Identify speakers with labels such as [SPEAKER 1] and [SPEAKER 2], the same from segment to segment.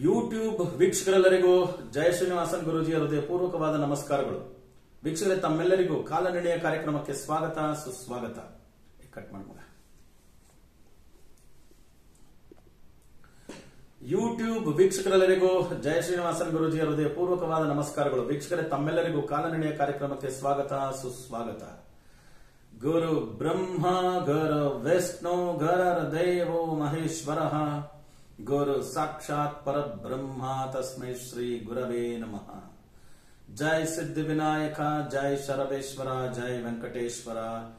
[SPEAKER 1] YouTube ವೀಕ್ಷಕರೆಲ್ಲರಿಗೂ ಜಯ ಶ್ರೀನಿವಾಸನ್ ಗುರುಜಿಯ ಹೃದಯಪೂರ್ವಕವಾದ ನಮಸ್ಕಾರಗಳು ವೀಕ್ಷಕರೇ ತಮ್ಮೆಲ್ಲರಿಗೂ ಕಾಲನಡಿಯ ಕಾರ್ಯಕ್ರಮಕ್ಕೆ ಸ್ವಾಗತ ಸುಸ್ವಾಗತ ಕಟ್ ಮಾಡ್ಬೋದ ಯೂಟ್ಯೂಬ್ ವೀಕ್ಷಕರೆಲ್ಲರಿಗೂ ಜಯ ಶ್ರೀನಿವಾಸನ್ ಗುರುಜಿಯ ಹೃದಯಪೂರ್ವಕವಾದ ನಮಸ್ಕಾರಗಳು ವೀಕ್ಷಕರೇ ತಮ್ಮೆಲ್ಲರಿಗೂ ಕಾಲನಡಿಯ ಕಾರ್ಯಕ್ರಮಕ್ಕೆ ಸ್ವಾಗತ ಸುಸ್ವಾಗತ ಗುರು ಬ್ರಹ್ಮ ಗುರು ವಿಷ್ಣು ಗರರ ದೇವೋ ಮಹೇಶ್ವರ ಗುರು ಸಾಕ್ಷಾತ್ ಪರಬ್ರಹ್ಮ ತಸ್ಮೈ ಶ್ರೀ ಗುರವೇ ನಮಃ ಜೈ ಸಿದ್ಧಿ ವಿನಾಯಕ ಜೈ ಶರವೇಶ್ವರ ಜೈ ವೆಂಕಟೇಶ್ವರ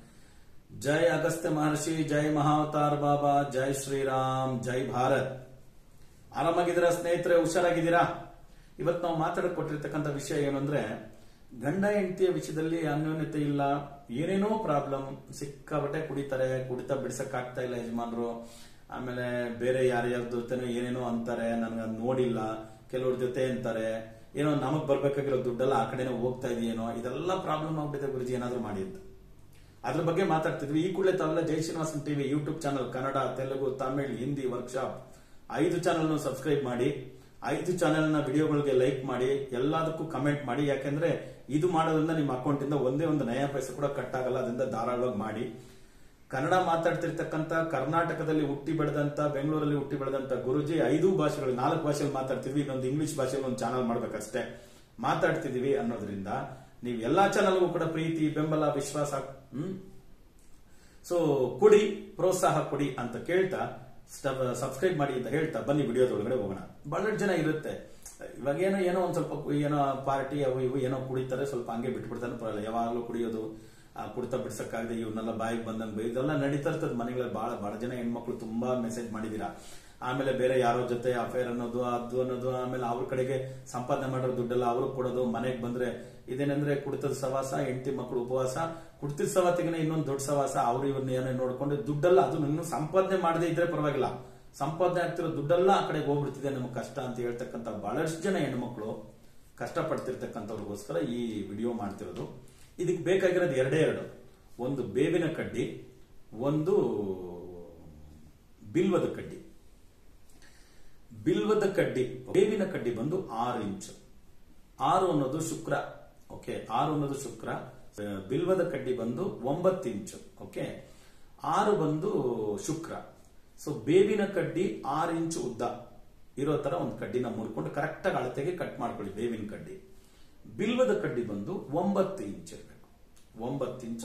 [SPEAKER 1] ಜೈ ಅಗಸ್ತ್ಯ ಮಹರ್ಷಿ ಜೈ ಮಹಾವತಾರ್ ಬಾಬಾ ಜೈ ಶ್ರೀರಾಮ್ ಜೈ ಭಾರತ್ ಆರಾಮಾಗಿದ್ದೀರಾ ಸ್ನೇಹಿತರೆ ಹುಷಾರಾಗಿದ್ದೀರಾ ಇವತ್ತು ನಾವು ಮಾತಾಡಕ್ ಕೊಟ್ಟಿರ್ತಕ್ಕಂಥ ವಿಷಯ ಏನು ಅಂದ್ರೆ ಗಂಡ ಹೆಂಡತಿಯ ವಿಷಯದಲ್ಲಿ ಅನ್ಯೋನ್ಯತೆ ಇಲ್ಲ ಏನೇನೋ ಪ್ರಾಬ್ಲಮ್ ಸಿಕ್ಕಾಬಟ್ಟೆ ಕುಡಿತಾರೆ ಕುಡಿತಾ ಬಿಡ್ಸಕ್ ಆಗ್ತಾ ಇಲ್ಲ ಯಜಮಾನ್ರು ಆಮೇಲೆ ಬೇರೆ ಯಾರ್ಯಾರ ಜೊತೆನೋ ಏನೇನೋ ಅಂತಾರೆ ನನ್ಗೆ ಅದ್ ನೋಡಿಲ್ಲ ಕೆಲವ್ರ ಜೊತೆ ಅಂತಾರೆ ಏನೋ ನಮಗ್ ಬರ್ಬೇಕಾಗಿರೋ ದುಡ್ಡೆಲ್ಲ ಆ ಕಡೆನೇ ಹೋಗ್ತಾ ಇದೆಯೇನೋ ಇದೆಲ್ಲ ಪ್ರಾಬ್ಲಮ್ ಆಗ್ಬಿಟ್ಟಿದೆ ಗುರುಜಿ ಏನಾದ್ರೂ ಮಾಡಿ ಅಂತ ಅದ್ರ ಬಗ್ಗೆ ಮಾತಾಡ್ತಿದ್ವಿ ಈ ಕೂಡಲೇ ತಾವೆಲ್ಲ Jai Srinivasan TV YouTube channel Kannada Telugu Tamil Hindi workshop ಐದು ಚಾನಲ್ ಸಬ್ಸ್ಕ್ರೈಬ್ ಮಾಡಿ ಐದು ಚಾನೆಲ್ ನ ವಿಡಿಯೋಗಳಿಗೆ ಲೈಕ್ ಮಾಡಿ ಎಲ್ಲದಕ್ಕೂ ಕಮೆಂಟ್ ಮಾಡಿ ಯಾಕೆಂದ್ರೆ ಇದು ಮಾಡೋದ್ರಿಂದ ನಿಮ್ಮ ಅಕೌಂಟ್ ಇಂದ ಒಂದೇ ಒಂದು ನಯ ಪೈಸೆ ಕೂಡ ಕಟ್ ಆಗಲ್ಲ ಅದರಿಂದ ಧಾರಾಳವಾಗಿ ಮಾಡಿ ಕನ್ನಡ ಮಾತಾಡ್ತಿರ್ತಕ್ಕಂಥ ಕರ್ನಾಟಕದಲ್ಲಿ ಹುಟ್ಟಿ ಬೆಳೆದಂತ ಬೆಂಗಳೂರಲ್ಲಿ ಹುಟ್ಟಿ ಬೆಳೆದಂತ ಗುರುಜಿ ಐದು ಭಾಷೆಗಳು ನಾಲ್ಕು ಭಾಷೆಯಲ್ಲಿ ಮಾತಾಡ್ತಿದ್ವಿ ಇನ್ನೊಂದು ಇಂಗ್ಲಿಷ್ ಭಾಷೆಯಲ್ಲಿ ಒಂದು ಚಾನಲ್ ಮಾಡ್ಬೇಕಷ್ಟೇ ಮಾತಾಡ್ತಿದೀವಿ ಅನ್ನೋದ್ರಿಂದ ನೀವು ಎಲ್ಲಾ ಚಾನಲ್ಗೂ ಕೂಡ ಪ್ರೀತಿ ಬೆಂಬಲ ವಿಶ್ವಾಸ ಹ್ಮ್ ಸೊ ಕೊಡಿ ಪ್ರೋತ್ಸಾಹ ಕೊಡಿ ಅಂತ ಕೇಳ್ತಾ ಸಬ್ಸ್ಕ್ರೈಬ್ ಮಾಡಿ ಅಂತ ಹೇಳ್ತಾ ಬನ್ನಿ ವಿಡಿಯೋದೊಳಗಡೆ ಹೋಗೋಣ ಬಹಳಷ್ಟು ಜನ ಇರುತ್ತೆ ಇವಾಗ ಏನೋ ಏನೋ ಒಂದ್ ಸ್ವಲ್ಪ ಏನೋ ಪಾರ್ಟಿ ಅವು ಇವು ಏನೋ ಕುಡಿತಾರೆ ಸ್ವಲ್ಪ ಹಂಗೆ ಬಿಟ್ಬಿಡ್ತಾನೆ ಪರವಾಗಿಲ್ಲ ಯಾವಾಗಲೂ ಕುಡಿಯೋದು ಆ ಕುಡ್ತಾ ಬಿಡ್ಸಕ್ಕಾಗದೆ ಇವನ್ನೆಲ್ಲ ಬಾಯಿಗೆ ಬಂದಂಗೆ ಇದೆಲ್ಲ ನಡೀತಾ ಇರ್ತದೆ ಮನೆಗಳಲ್ಲಿ ಬಹಳ ಬಹಳ ಜನ ಹೆಣ್ಮಕ್ಳು ತುಂಬಾ ಮೆಸೇಜ್ ಮಾಡಿದೀರಾ ಆಮೇಲೆ ಬೇರೆ ಯಾರೋ ಜೊತೆ ಅಫೇರ್ ಅನ್ನೋದು ಅದು ಅನ್ನೋದು ಆಮೇಲೆ ಅವ್ರ ಕಡೆಗೆ ಸಂಪಾದನೆ ಮಾಡೋ ದುಡ್ಡೆಲ್ಲ ಅವ್ರಿಗೆ ಕೊಡೋದು ಮನೆಗೆ ಬಂದ್ರೆ ಇದೇನಂದ್ರೆ ಕುಡಿತದ ಸವಾಸ ಹೆಂಡತಿ ಮಕ್ಕಳು ಉಪವಾಸ ಕುಡ್ತಿದ ಸವಾತಿಗೆ ಇನ್ನೊಂದು ದೊಡ್ಡ ಸವಾಸ ಅವ್ರು ಇವ್ರನ್ನ ಏನೋ ನೋಡ್ಕೊಂಡು ದುಡ್ಡೆಲ್ಲ ಅದು ಇನ್ನು ಸಂಪಾದನೆ ಮಾಡದೇ ಇದ್ರೆ ಪರವಾಗಿಲ್ಲ ಸಂಪಾದನೆ ಆಗ್ತಿರೋ ದುಡ್ಡೆಲ್ಲ ಆ ಕಡೆಗೆ ಹೋಗ್ಬಿಡ್ತಿದೆ ನಮ್ಗೆ ಕಷ್ಟ ಅಂತ ಹೇಳ್ತಕ್ಕಂಥ ಬಹಳಷ್ಟು ಜನ ಹೆಣ್ಮಕ್ಳು ಕಷ್ಟ ಪಡ್ತಿರ್ತಕ್ಕಂಥವ್ರಿಗೋಸ್ಕರ ಈ ವಿಡಿಯೋ ಮಾಡ್ತಿರೋದು ಇದಕ್ಕೆ ಬೇಕಾಗಿರೋದು ಎರಡೇ ಎರಡು ಒಂದು ಬೇವಿನ ಕಡ್ಡಿ ಒಂದು ಬಿಲ್ವದ ಕಡ್ಡಿ ಬಿಲ್ವದ ಕಡ್ಡಿ ಬೇವಿನ ಕಡ್ಡಿ ಬಂದು ಆರು ಇಂಚು ಆರು ಅನ್ನೋದು ಶುಕ್ರ ಓಕೆ ಆರು ಅನ್ನೋದು ಶುಕ್ರ ಬಿಲ್ವದ ಕಡ್ಡಿ ಬಂದು ಒಂಬತ್ತು ಇಂಚು ಓಕೆ ಆರು ಬಂದು ಶುಕ್ರ ಸೊ ಬೇವಿನ ಕಡ್ಡಿ ಆರು ಇಂಚು ಉದ್ದ ಇರೋ ತರ ಒಂದು ಕಡ್ಡಿನ ಮುರ್ಕೊಂಡು ಕರೆಕ್ಟ್ ಆಗಿ ಅಳತೆಗೆ ಕಟ್ ಮಾಡ್ಕೊಳ್ಳಿ ಬೇವಿನ ಕಡ್ಡಿ ಬಿಲ್ವದ ಕಡ್ಡಿ ಬಂದು ಒಂಬತ್ತು ಇಂಚ್ ಇರಬೇಕು ಒಂಬತ್ತು ಇಂಚು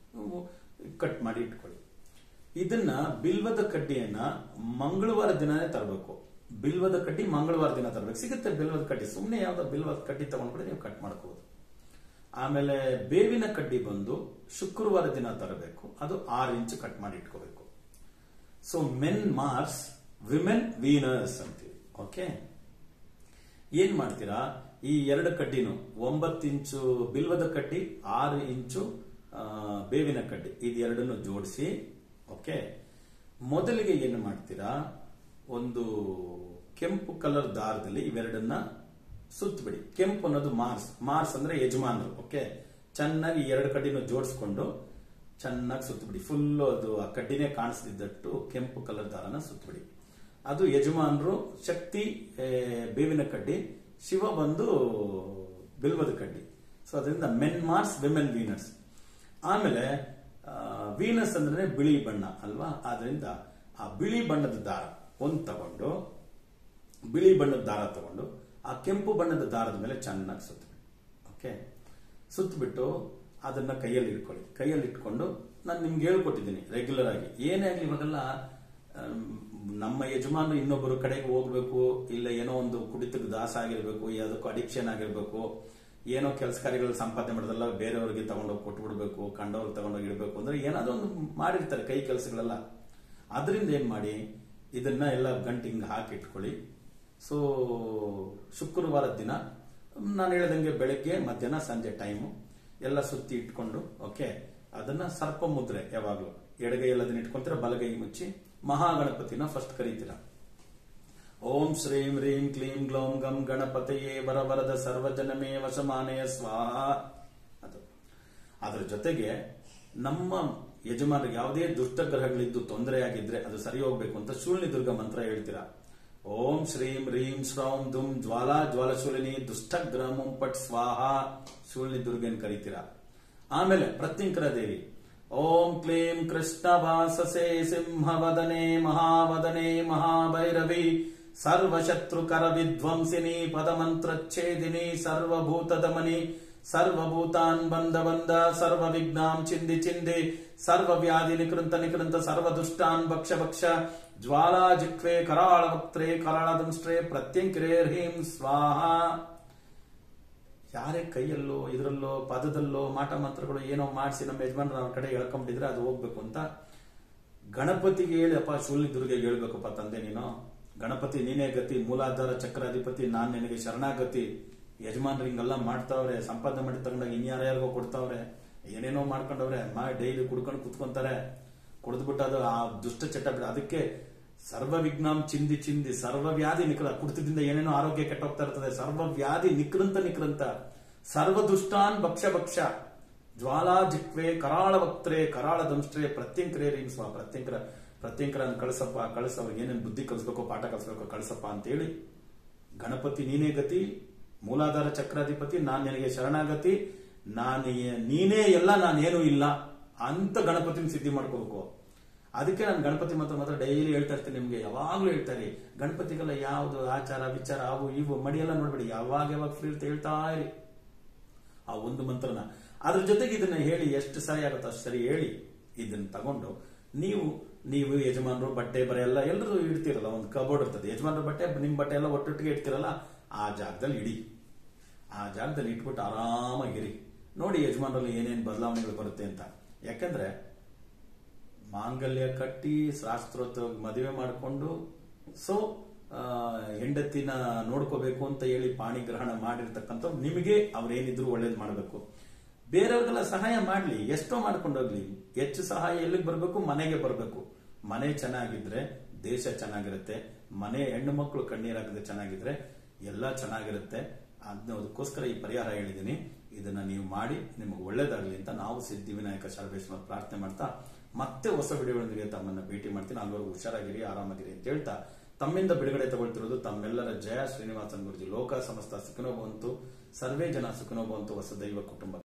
[SPEAKER 1] ಕಟ್ ಮಾಡಿ ಇಟ್ಕೊಳ್ಳಿ ಇದನ್ನ ಬಿಲ್ವದ ಕಡ್ಡಿಯನ್ನ ಮಂಗಳವಾರ ದಿನನೇ ತರಬೇಕು ಬಿಲ್ವದ ಕಡ್ಡಿ ಮಂಗಳವಾರ ದಿನ ತರಬೇಕು ಸಿಗುತ್ತೆ ಬಿಲ್ವದ ಕಡ್ಡಿ ಸುಮ್ಮನೆ ಯಾವ್ದೋ ಬಿಲ್ವದ ಕಡ್ಡಿ ತಗೊಂಡ್ಬಿಟ್ಟು ನೀವು ಕಟ್ ಮಾಡ್ಕೋಬಹುದು ಆಮೇಲೆ ಬೇವಿನ ಕಡ್ಡಿ ಬಂದು ಶುಕ್ರವಾರ ದಿನ ತರಬೇಕು ಅದು ಆರು ಇಂಚು ಕಟ್ ಮಾಡಿ ಇಟ್ಕೋಬೇಕು so men Mars women Venus ಅಂತೀವಿ ಓಕೆ ಏನ್ ಮಾಡ್ತೀರಾ ಈ ಎರಡು ಕಡ್ಡಿನು ಒಂಬತ್ತು ಇಂಚು ಬಿಲ್ವದ ಕಡ್ಡಿ ಆರು ಇಂಚು ಬೇವಿನ ಕಡ್ಡಿ ಇದು ಎರಡನ್ನು ಜೋಡಿಸಿ ಓಕೆ ಮೊದಲಿಗೆ ಏನು ಮಾಡ್ತೀರಾ ಒಂದು ಕೆಂಪು ಕಲರ್ ದಾರದಲ್ಲಿ ಇವೆರಡನ್ನ ಸುತ್ತಬಿಡಿ ಕೆಂಪು ಅನ್ನೋದು ಮಾರ್ಸ್ ಮಾರ್ಸ್ ಅಂದ್ರೆ ಯಜಮಾನರು ಓಕೆ ಚೆನ್ನಾಗಿ ಎರಡು ಕಡ್ಡಿನ ಜೋಡಿಸ್ಕೊಂಡು ಚೆನ್ನಾಗಿ ಸುತ್ತಬಿಡಿ ಫುಲ್ ಅದು ಆ ಕಡ್ಡಿನೇ ಕಾಣಿಸ್ತಿದ್ದಟ್ಟು ಕೆಂಪು ಕಲರ್ ದಾರನ ಸುತ್ತಬಿಡಿ ಅದು ಯಜಮಾನರು ಶಕ್ತಿ ಬೇವಿನ ಕಡ್ಡಿ ಶಿವ ಬಂದು ಬಿಲ್ವದ ಕಡ್ಡಿ ಸೊ ಅದರಿಂದ ಮೆನ್ ಮಾರ್ಸ್ ವಿಮೆನ್ ವೀನರ್ಸ್ ಆಮೇಲೆ ವೀನಸ್ ಅಂದ್ರೆ ಬಿಳಿ ಬಣ್ಣ ಅಲ್ವಾ ಆದ್ರಿಂದ ಆ ಬಿಳಿ ಬಣ್ಣದ ದಾರ ಒಂದು ತಗೊಂಡು ಬಿಳಿ ಬಣ್ಣದ ದಾರ ತಗೊಂಡು ಆ ಕೆಂಪು ಬಣ್ಣದ ದಾರದ ಮೇಲೆ ಚೆನ್ನಾಗಿ ಸುತ್ತಬಿಡಿ ಓಕೆ ಸುತ್ತಬಿಟ್ಟು ಅದನ್ನ ಕೈಯಲ್ಲಿ ಇಟ್ಕೊಳ್ಳಿ ಕೈಯಲ್ಲಿ ಇಟ್ಕೊಂಡು ನಾನು ನಿಮ್ಗೆ ಹೇಳ್ಕೊಟ್ಟಿದ್ದೀನಿ ರೆಗ್ಯುಲರ್ ಆಗಿ ಏನೇ ಆಗಲಿ ಇವಾಗೆಲ್ಲ ನಮ್ಮ ಯಜಮಾನ ಇನ್ನೊಬ್ಬರು ಕಡೆಗೆ ಹೋಗ್ಬೇಕು ಇಲ್ಲ ಏನೋ ಒಂದು ಕುಡಿತಕ್ಕೆ ದಾಸ ಆಗಿರ್ಬೇಕು ಯಾವುದಕ್ಕೂ ಅಡಿಕ್ಷನ್ ಆಗಿರ್ಬೇಕು ಏನೋ ಕೆಲಸ ಕಾರ್ಯಗಳು ಸಂಪಾದನೆ ಮಾಡೋದಲ್ಲ ಬೇರೆಯವ್ರಿಗೆ ತಗೊಂಡೋಗಿ ಕೊಟ್ಬಿಡ್ಬೇಕು ಕಂಡವ್ರಿಗೆ ತಗೊಂಡೋಗಿ ಇಡಬೇಕು ಅಂದ್ರೆ ಏನಾದ್ರು ಒಂದು ಮಾಡಿರ್ತಾರೆ ಕೈ ಕೆಲಸಗಳೆಲ್ಲ ಅದರಿಂದ ಏನ್ ಮಾಡಿ ಇದನ್ನ ಎಲ್ಲ ಗಂಟಿಂಗ್ ಹಾಕಿ ಇಟ್ಕೊಳ್ಳಿ ಸೊ ಶುಕ್ರವಾರ ದಿನ ನಾನು ಹೇಳ್ದಂಗೆ ಬೆಳಗ್ಗೆ ಮಧ್ಯಾಹ್ನ ಸಂಜೆ ಟೈಮು ಎಲ್ಲ ಸುತ್ತಿ ಇಟ್ಕೊಂಡು ಓಕೆ ಅದನ್ನ ಸರ್ಪ ಮುದ್ರೆ ಯಾವಾಗಲೂ ಎಡಗೈಯಲ್ಲಿ ಅದನ್ನ ಇಟ್ಕೊಂತೀರ ಬಲಗೈ ಮುಚ್ಚಿ ಮಹಾಗಣಪತಿನ ಫಸ್ಟ್ ಕರೀತೀರ ಓಂ ಶ್ರೀಂ ರೀಂ ಕ್ಲೀಂ ಗ್ಲೌಂ ಗಂ ಗಣಪತಯೇ ವರವರದ ಸರ್ವಜನಮೇ ವಶಮಾನೆಯ ಸ್ವಾಹ ಅದು ಅದರ ಜೊತೆಗೆ ನಮ್ಮ ಯಜಮಾನರಿಗೆ ಯಾವುದೇ ದುಷ್ಟಗ್ರಹಗಳಿದ್ದು ತೊಂದರೆ ಆಗಿದ್ರೆ ಅದು ಸರಿ ಹೋಗ್ಬೇಕು ಅಂತ ಶೂನ್ಯ ದುರ್ಗ ಮಂತ್ರ ಹೇಳ್ತೀರಾ ಓಂ ಶ್ರೀಂ ರೀಂ ಶ್ರೌಂ ದುಂ ಜ್ವಾಲಾ ಜ್ವಾಲಶೂಲಿನಿ ದುಷ್ಟಗ್ರಹಂ ಪಟ್ ಸ್ವಾಹ ಶೂಲಿನಿ ದುರ್ಗೆನ್ ಕರೀತೀರಾ ಆಮೇಲೆ ಪ್ರತ್ಯಂಕರ ದೇವಿ ಓಂ ಕ್ಲೀಂ ಕೃಷ್ಣ ವಾಸಸೆ ಸಿಂಹವದನೆ ಮಹಾವದನೆ ಮಹಾಭೈರವಿ ಸರ್ವಶತ್ರುಕರ ವಿಧ್ವಂಸಿನಿ ಪದಮಂತ್ರಚ್ಛೇದಿನಿ ಸರ್ವಭೂತದಮನಿ ಸರ್ವಭೂತಾನ್ ಬಂದ ಬಂದ ಸರ್ವ ವಿಘ್ನಾಂ ಚಿಂದಿ ಚಿಂದಿ ಸರ್ವ ವ್ಯಾಧಿ ನಿಕೃಂತ ನಿಕೃಂತ ಸರ್ವ ದುಷ್ಟಾನ್ ಭಕ್ಷ ಭಕ್ಷ ಜ್ವಾಲಾ ಜಿಕ್ವೆ ಕರಾಳ ವಕ್ತ್ರೆ ಕರಾಳ ದಂಷ್ಟ್ರೆ ಪ್ರತ್ಯಂಕಿರೇ ಹ್ರೀಂ ಸ್ವಾಹ ಯಾರೇ ಕೈಯಲ್ಲೋ ಇದರಲ್ಲೋ ಪದದಲ್ಲೋ ಮಾಟ ಮಂತ್ರಗಳು ಏನೋ ಮಾಡಿಸಿ ನಮ್ಮ ಯಜಮಾನ್ರ ಅವ್ರ ಕಡೆ ಹೇಳ್ಕೊಂಬಿಟ್ಟಿದ್ರೆ ಅದು ಹೋಗ್ಬೇಕು ಅಂತ ಗಣಪತಿಗೆ ಹೇಳಿ ಅಪ್ಪ ಶೂಲಿ ದುರ್ಗೆಗೆ ಹೇಳ್ಬೇಕಪ್ಪ ತಂದೆ ನೀನು ಗಣಪತಿ ನೀನೇ ಗತಿ ಮೂಲಾಧಾರ ಚಕ್ರಾಧಿಪತಿ ನಾನ್ ನಿನಗೆ ಶರಣಾಗತಿ ಯಜಮಾನ್ರು ಹಿಂಗೆಲ್ಲ ಮಾಡ್ತಾವ್ರೆ ಸಂಪಾದನೆ ಮಾಡಿ ತಗೊಂಡಾಗ ಇನ್ಯಾರ್ಯಾರಿಗೋ ಕೊಡ್ತಾವ್ರೆ ಏನೇನೋ ಮಾಡ್ಕೊಂಡವ್ರೆ ಮಾ ಡೈಲಿ ಕುಡ್ಕೊಂಡು ಕುತ್ಕೊಂತಾರೆ ಕುಡಿದ್ಬಿಟ್ಟು ಅದು ಆ ದುಷ್ಟ ಚಟ ಬಿಡ ಅದಕ್ಕೆ ಸರ್ವ ವಿಘ್ನಾಂ ಚಿಂದಿ ಚಿಂದಿ ಸರ್ವ ವ್ಯಾಧಿ ನಿಕ್ರ ಕುಡಿತದಿಂದ ಏನೇನೋ ಆರೋಗ್ಯ ಕೆಟ್ಟೋಗ್ತಾ ಇರ್ತದೆ ಸರ್ವ ವ್ಯಾಧಿ ನಿಕ್ರಂತ ನಿಕ್ರಂತ ಸರ್ವ ದುಷ್ಟಾನ್ ಭಕ್ಷ ಭಕ್ಷ ಜ್ವಾಲಾ ಜಿಕ್ವೆ ಕರಾಳ ವಕ್ತ್ರೆ ಕರಾಳ ದಂಷ್ಟ್ರೆ ಪ್ರತ್ಯಂಕರೇ ರೀಂ ಸ್ವ ಪ್ರತ್ಯಂಕರ ಪ್ರತ್ಯಂಕರ ಕಳಿಸಪ್ಪ ಕಳಿಸ ಅವ್ರಿಗೆ ಏನೇನು ಬುದ್ಧಿ ಕಲಿಸ್ಬೇಕು ಪಾಠ ಕಲಿಸ್ಬೇಕು ಕಳಿಸಪ್ಪ ಅಂತೇಳಿ ಗಣಪತಿ ನೀನೇ ಗತಿ ಮೂಲಾಧಾರ ಚಕ್ರಾಧಿಪತಿ ನಾನ್ ನಿನಗೆ ಶರಣಾಗತಿ ನಾನು ನೀನೇ ಎಲ್ಲ ನಾನೇನು ಇಲ್ಲ ಅಂತ ಗಣಪತಿನ ಸಿದ್ಧಿ ಮಾಡ್ಕೋಬೇಕು ಅದಕ್ಕೆ ನಾನು ಗಣಪತಿ ಮಾತ್ರ ಮಾತ್ರ ಡೈಲಿ ಹೇಳ್ತಾ ಇರ್ತೀನಿ ನಿಮ್ಗೆ ಯಾವಾಗ್ಲೂ ಹೇಳ್ತಾರೆ ಗಣಪತಿಗೆಲ್ಲ ಯಾವ್ದು ಆಚಾರ ವಿಚಾರ ಅವು ಇವು ಮಡಿಯೆಲ್ಲ ನೋಡ್ಬೇಡಿ ಯಾವಾಗ ಯಾವಾಗ ಫ್ರೀ ಇರುತ್ತೆ ಹೇಳ್ತಾ ಇರಿ ಆ ಒಂದು ಮಂತ್ರನ ಅದ್ರ ಜೊತೆಗೆ ಇದನ್ನ ಹೇಳಿ ಎಷ್ಟು ಸರಿ ಆಗುತ್ತೋ ಅಷ್ಟು ಸರಿ ಹೇಳಿ ಇದನ್ನ ತಗೊಂಡು ನೀವು ನೀವು ಯಜಮಾನರು ಬಟ್ಟೆ ಬರೆ ಎಲ್ಲ ಎಲ್ಲರೂ ಇಡ್ತಿರಲ್ಲ ಒಂದು ಕಬೋರ್ಡ್ ಇರ್ತದೆ ಯಜಮಾನರ ಬಟ್ಟೆ ನಿಮ್ ಬಟ್ಟೆ ಎಲ್ಲ ಒಟ್ಟೊಟ್ಟಿಗೆ ಇಡ್ತಿರಲ್ಲ ಆ ಜಾಗದಲ್ಲಿ ಇಡಿ ಆ ಜಾಗದಲ್ಲಿ ಇಟ್ಬಿಟ್ಟು ಆರಾಮಾಗಿರಿ ನೋಡಿ ಯಜಮಾನರಲ್ಲಿ ಏನೇನು ಬದಲಾವಣೆಗಳು ಬರುತ್ತೆ ಅಂತ ಯಾಕಂದ್ರೆ ಮಾಂಗಲ್ಯ ಕಟ್ಟಿ ಶಾಸ್ತ್ರೋತ್ವ ಮದುವೆ ಮಾಡಿಕೊಂಡು ಸೊ ಹೆಂಡತಿನ ನೋಡ್ಕೋಬೇಕು ಅಂತ ಹೇಳಿ ಪಾಣಿಗ್ರಹಣ ಮಾಡಿರ್ತಕ್ಕಂಥ ನಿಮಗೆ ಅವ್ರೇನಿದ್ರು ಒಳ್ಳೇದು ಮಾಡಬೇಕು ಬೇರೆಯವ್ರಿಗೆಲ್ಲ ಸಹಾಯ ಮಾಡ್ಲಿ ಎಷ್ಟೋ ಮಾಡ್ಕೊಂಡೋಗ್ಲಿ ಹೆಚ್ಚು ಸಹಾಯ ಎಲ್ಲಿಗೆ ಬರಬೇಕು ಮನೆಗೆ ಬರಬೇಕು ಮನೆ ಚೆನ್ನಾಗಿದ್ರೆ ದೇಶ ಚೆನ್ನಾಗಿರುತ್ತೆ ಮನೆ ಹೆಣ್ಣು ಮಕ್ಕಳು ಕಣ್ಣೀರಾಗದೆ ಚೆನ್ನಾಗಿದ್ರೆ ಎಲ್ಲ ಚೆನ್ನಾಗಿರುತ್ತೆ ಅದಕ್ಕೋಸ್ಕರ ಈ ಪರಿಹಾರ ಹೇಳಿದ್ದೀನಿ ಇದನ್ನ ನೀವು ಮಾಡಿ ನಿಮಗೆ ಒಳ್ಳೇದಾಗಲಿ ಅಂತ ನಾವು ಸಿದ್ಧಿವಿನಾಯಕ ಸರ್ವೇಶ್ವರ ಪ್ರಾರ್ಥನೆ ಮಾಡ್ತಾ ಮತ್ತೆ ಹೊಸ ವಿಡಿಯೋಗಳೊಂದಿಗೆ ತಮ್ಮನ್ನ ಭೇಟಿ ಮಾಡ್ತೀನಿ ಅಲ್ಲಿವರೆಗೂ ಹುಷಾರಾಗಿರಿ ಆರಾಮಾಗಿರಿ ಅಂತ ಹೇಳ್ತಾ ತಮ್ಮಿಂದ ಬಿಡುಗಡೆ ತಗೊಳ್ತಿರೋದು ತಮ್ಮೆಲ್ಲರ ಜಯ ಶ್ರೀನಿವಾಸನ್ ಗುರುಜಿ ಲೋಕ ಸಮಸ್ತ ಸುಖನೋ ಬಂತು ಸರ್ವೇ ಜನ ಸುಖನೋ ಬಂತು ಹೊಸ ದೈವ ಕುಟುಂಬ